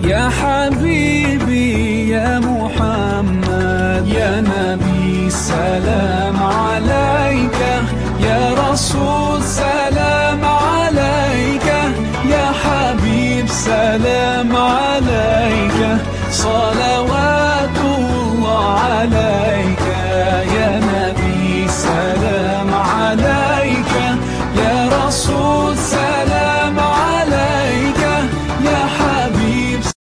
يا حبيبي يا محمد يا نبي سلام عليك يا رسول سلام عليك يا حبيب سلام عليك صلاة